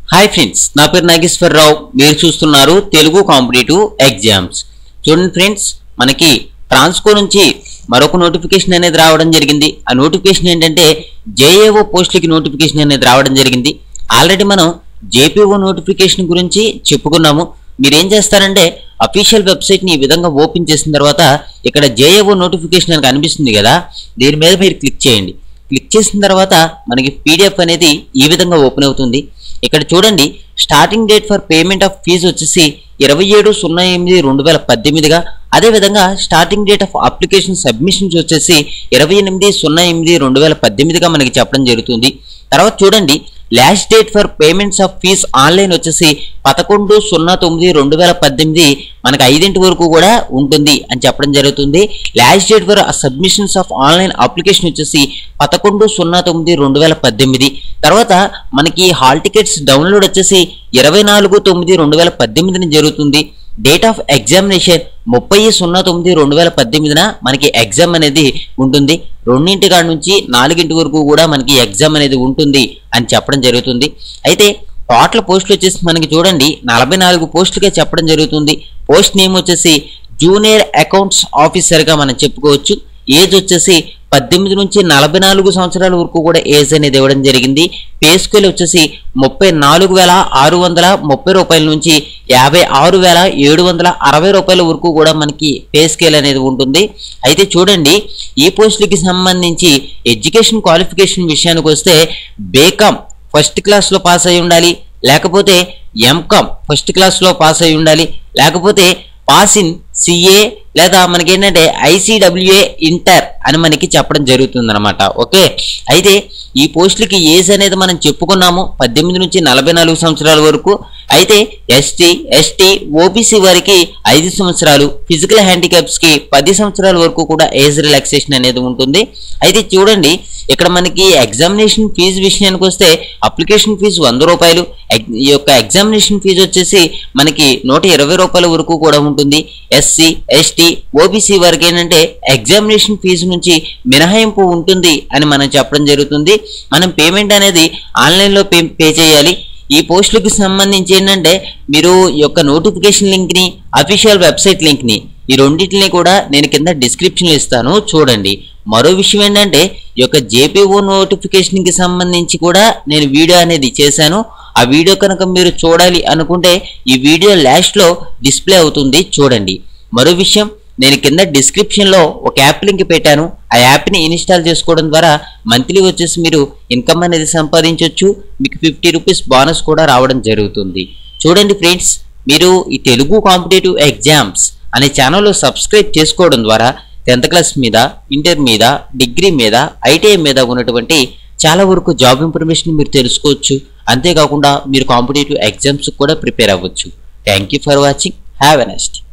hi friends నా పేరు నాగేశ్వరరావు మీరు చూస్తున్నారు తెలుగు కాంపిటేటివ్ ఎగ్జామ్స్ చూడండి ఫ్రెండ్స్ మనకి ట్రాన్స్కో నుంచి మరొక నోటిఫికేషన్ అనేది రావడం జరిగింది ఆ నోటిఫికేషన్ ఏంటంటే జేఏఓ పోస్టులకి నోటిఫికేషన్ అనేది రావడం జరిగింది ఆల్రెడీ మనం జేపీఓ నోటిఫికేషన్ గురించి చెప్పుకున్నాము మీరు ఏం చేస్తారంటే అఫీషియల్ వెబ్సైట్ని ఈ విధంగా ఓపెన్ చేసిన తర్వాత ఇక్కడ జేఏఓ నోటిఫికేషన్ అని కనిపిస్తుంది కదా దీని మీద మీరు క్లిక్ చేయండి క్లిక్ చేసిన తర్వాత మనకి పీడిఎఫ్ అనేది ఈ విధంగా ఓపెన్ అవుతుంది ఇక్కడ చూడండి starting date for payment of fee వచ్చేసి ఇరవై ఏడు సున్నా ఎనిమిది రెండు వేల పద్దెనిమిదిగా అదేవిధంగా starting date of application submissions వచ్చేసి ఇరవై ఎనిమిది సున్నా ఎనిమిది రెండు వేల పద్దెనిమిదిగా మనకి చెప్పడం జరుగుతుంది తర్వాత చూడండి last date for payments of fee online వచ్చేసి పదకొండు సున్నా తొమ్మిది రెండు వేల పద్దెనిమిది మనకి ఐదింటి వరకు కూడా ఉంటుంది అని చెప్పడం జరుగుతుంది last date for submissions of online application వచ్చేసి పదకొండు సున్నా తొమ్మిది రెండు వేల పద్దెనిమిది తర్వాత మనకి హాల్ టికెట్స్ డౌన్లోడ్ వచ్చేసి ఇరవై నాలుగు తొమ్మిది రెండు వేల పద్దెనిమిదిని జరుగుతుంది డేట్ ఆఫ్ ఎగ్జామినేషన్ ముప్పై సున్నా తొమ్మిది రెండు వేల పద్దెనిమిదిన మనకి ఎగ్జామ్ అనేది ఉంటుంది రెండింటి కాడ నుంచి నాలుగింటి వరకు కూడా మనకి ఎగ్జామ్ అనేది ఉంటుంది అని చెప్పడం జరుగుతుంది అయితే టోటల్ పోస్టులు వచ్చేసి మనకి చూడండి నలభై నాలుగు పోస్టులుగా చెప్పడం జరుగుతుంది పోస్ట్ నేమ్ వచ్చేసి జూనియర్ అకౌంట్స్ ఆఫీసర్గా మనం చెప్పుకోవచ్చు ఏజ్ వచ్చేసి పద్దెనిమిది నుంచి నలభై నాలుగు సంవత్సరాల వరకు కూడా ఏజ్ అనేది ఇవ్వడం జరిగింది పే స్కేల్ వచ్చేసి ముప్పై నాలుగు వేల ఆరు వందల ముప్పై రూపాయల నుంచి యాభై ఆరు వేల ఏడు వందల అరవై రూపాయల వరకు కూడా మనకి పే స్కేల్ అనేది ఉంటుంది అయితే చూడండి ఈ పోస్టులకి సంబంధించి ఎడ్యుకేషన్ క్వాలిఫికేషన్ విషయానికి వస్తే బేకామ్ ఫస్ట్ క్లాస్లో పాస్ అయి ఉండాలి లేకపోతే ఎంకామ్ ఫస్ట్ క్లాస్లో పాస్ అయి ఉండాలి లేకపోతే పాస్ ఇన్ సిఏ లేదా మనకి ఏంటంటే ఐసీడబ్ల్యూఏ ఇంటర్ అని మనకి చెప్పడం జరుగుతుంది అనమాట ఓకే అయితే ఈ పోస్టులకి ఏజ్ అనేది మనం చెప్పుకున్నాము పద్దెనిమిది నుంచి నలభై నాలుగు సంవత్సరాల వరకు అయితే ఎస్టీ ఎస్టీ ఓబీసీ వారికి ఐదు సంవత్సరాలు ఫిజికల్ హ్యాండిక్యాప్స్ కి పది సంవత్సరాల వరకు కూడా ఏజ్ రిలాక్సేషన్ అనేది ఉంటుంది అయితే చూడండి ఇక్కడ మనకి ఎగ్జామినేషన్ ఫీజు విషయానికి వస్తే అప్లికేషన్ ఫీజు వంద రూపాయలు ఎగ్- ఈ యొక్క ఎగ్జామినేషన్ ఫీజు వచ్చేసి మనకి నూట ఇరవై రూపాయల వరకు కూడా ఉంటుంది ఎస్సీ ఎస్టీ ఓబీసీ వారికి ఏంటంటే ఎగ్జామినేషన్ ఫీజు నుంచి మినహాయింపు ఉంటుంది అని మనం చెప్పడం జరుగుతుంది మనం పేమెంట్ అనేది ఆన్లైన్లో పే పే చేయాలి ఈ పోస్టులకు సంబంధించి ఏంటంటే మీరు ఈ యొక్క నోటిఫికేషన్ లింక్ని అఫీషియల్ వెబ్సైట్ లింక్ని ఈ రెండింటిని కూడా నేను కింద డిస్క్రిప్షన్లో ఇస్తాను చూడండి మరో విషయం ఏంటంటే ఈ యొక్క జేపీఓ నోటిఫికేషన్కి సంబంధించి కూడా నేను వీడియో అనేది చేశాను ఆ వీడియో కనుక మీరు చూడాలి అనుకుంటే ఈ వీడియో లాస్ట్లో డిస్ప్లే అవుతుంది చూడండి మరో విషయం నేను కింద డిస్క్రిప్షన్లో ఒక యాప్ లింక్ పెట్టాను ఆ యాప్ని ఇన్స్టాల్ చేసుకోవడం ద్వారా మంత్లీ వచ్చేసి మీరు ఇన్కమ్ అనేది సంపాదించవచ్చు మీకు ఫిఫ్టీ రూపీస్ బోనస్ కూడా రావడం జరుగుతుంది చూడండి ఫ్రెండ్స్ మీరు ఈ తెలుగు కాంపిటేటివ్ ఎగ్జామ్స్ అనే ఛానల్లో సబ్స్క్రైబ్ చేసుకోవడం ద్వారా టెన్త్ క్లాస్ మీద ఇంటర్ మీద డిగ్రీ మీద ఐటీఐ మీద ఉన్నటువంటి చాలా వరకు జాబ్ ఇన్ఫర్మేషన్ మీరు తెలుసుకోవచ్చు అంతేకాకుండా మీరు కాంపిటేటివ్ ఎగ్జామ్స్ కూడా ప్రిపేర్ అవ్వచ్చు thank you for watching have a next